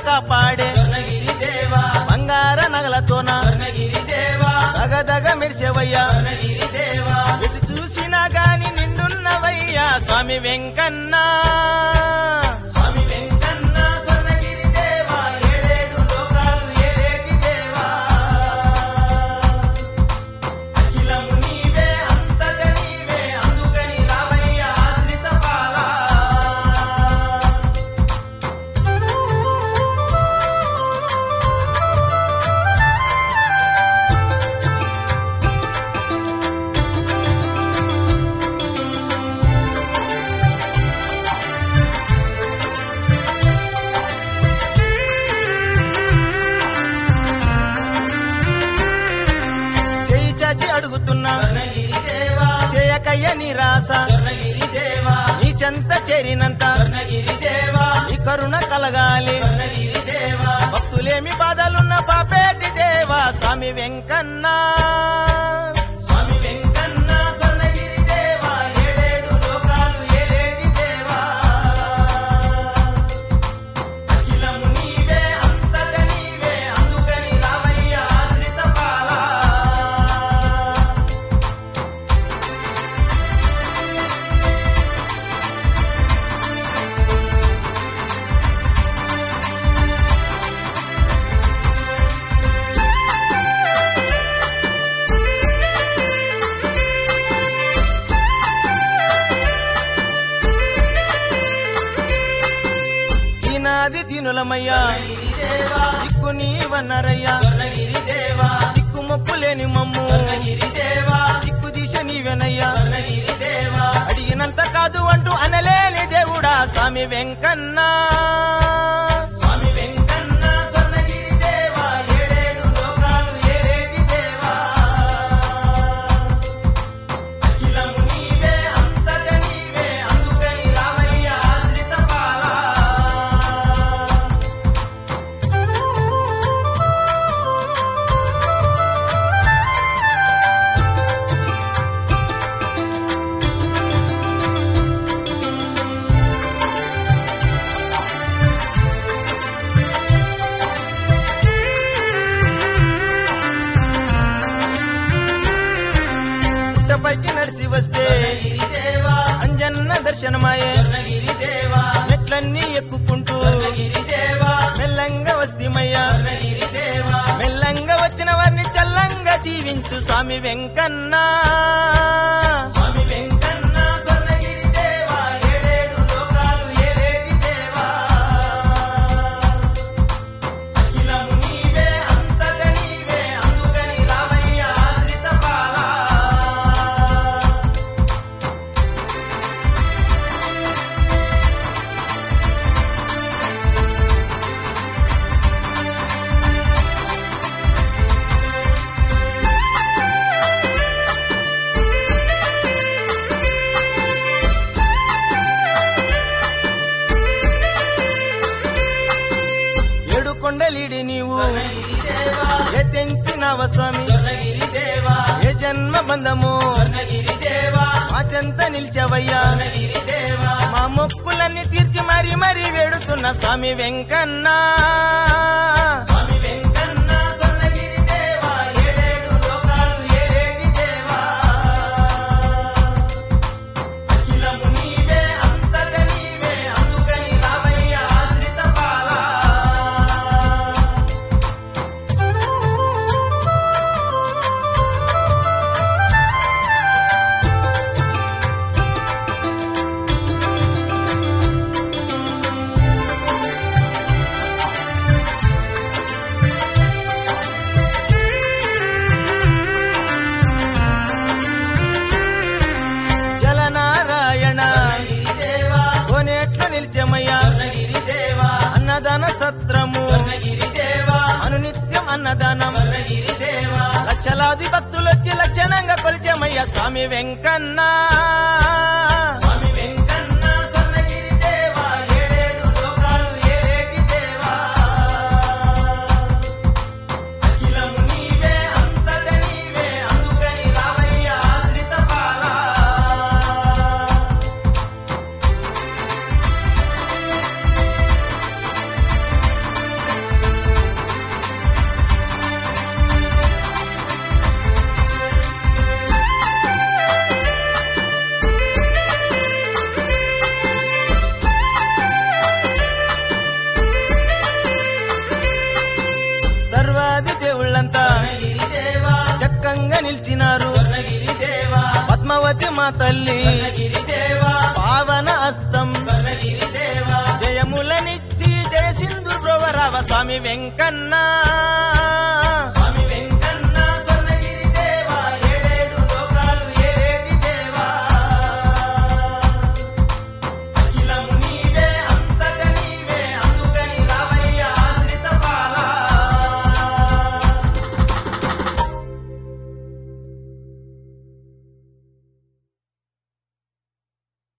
కాపాడే స్వర్ణగిరి దేవా బంగార నగలతోన స్వర్ణగిరి దేవా దగదగ మెరిసేవయ్యా స్వర్ణగిరి దేవా ఎటు చూసినా గాని నిండున్నవయ్యా స్వామి వెంకన్న స్వామి వెంకన్న స్వర్ణగిరి దేవా ఏడేడు లోకాలు ఏడేటి దేవా అఖిలము నీవే అంతట నీవే అందుకని రావయ్య ఆశ్రిత పాలా చేయి చాచి అడుగుతున్నా స్వర్ణగిరి దేవా చేయకయ్య నిరాశ స్వర్ణగిరి దేవా నీ చెంత చేరినంత స్వర్ణగిరి దేవా నీ కరుణ కలగాలి స్వర్ణగిరి దేవా భక్తులేమి బాధలున్న పాపేటి దేవా స్వామి వెంకన్న స్వామి వెంకన్న స్వర్ణగిరి దేవా ఏడేడు లోకాలు ఏడేటి దేవా అఖిలము నీవే అంతట నీవే అందుకని రావయ్య ఆశ్రిత పాలా ఈనాది దీనులమయ్యా స్వర్ణగిరి దేవా దిక్కు నీవన్నరయ్యా స్వర్ణగిరి దేవా దిక్కు మొక్కు లేని మమ్ము స్వర్ణగిరి దేవా దిక్కు దిశ నీవెనయ్యా స్వర్ణగిరి దేవా అడిగినంత కాదు అంటూ అనలేని దేవుడా స్వామి వెంకన్న స్వామి వెంకన్న స్వర్ణగిరి దేవా ఏడేడు లోకాలు ఏడేటి దేవా అఖిలము నీవే అంతట నీవే అందుకని రామయ్య ఆశ్రిత పాలా పుట్టపైకి నడిచి వస్తే స్వర్ణగిరి దేవా అంజన్న దర్శనమాయే స్వర్ణగిరి దేవా మెట్లన్నీ ఎక్కుకుంటూ స్వర్ణగిరి దేవా మెల్లంగా వస్తీమయ్యా స్వర్ణగిరి దేవా మెల్లంగా వచ్చిన వారిని చల్లంగా దీవించు స్వామి వెంకన్న స్వామి వెంకన్న స్వర్ణగిరి దేవా ఏడేడు లోకాలు ఏడేటి దేవా అఖిలము నీవే అంతట నీవే అందుకని రామయ్య ఆశ్రిత పాలా ఏడు కొండలీడి నీవు స్వర్ణగిరి దేవా ఏ తెంచినావ స్వామి స్వర్ణగిరి దేవా ఏ జన్మ బంధము స్వర్ణగిరి దేవా మా చెంత నిలిచవయ్యా స్వర్ణగిరి దేవా మా మొక్కులన్నీ తీర్చి మరి మరి వేడుతున్న స్వామి వెంకన్న స్వామి వెంకన్న స్వర్ణగిరి దేవా ఏడేడు లోకాలు ఏడేటి దేవా అఖిలము నీవే అంతట నీవే అందుకని రామయ్య ఆశ్రిత పాలా జలనారాయణ స్వర్ణగిరి దేవా కోనేట్లు నిలిచమయ్యా స్వర్ణగిరి దేవా అన్నదాన సత్రము స్వర్ణగిరి దేవా అనునిత్యం అన్నదానం స్వర్ణగిరి దేవా లక్షలాది భక్తులొచ్చి లక్షణంగా కొలిచమయ్యా స్వామి వెంకన్న స్వామి వెంకన్న స్వర్ణగిరి దేవా ఏడేడు లోకాలు ఏడేటి దేవా అఖిలము నీవే అంతట నీవే అందుకని రామయ్య ఆశ్రిత పాలా తల్లి స్వర్ణగిరి దేవా పావన హస్తం స్వర్ణగిరి దేవా జయములనిచ్చి జయ సింధు బ్రవరావ స్వామి వెంకన్న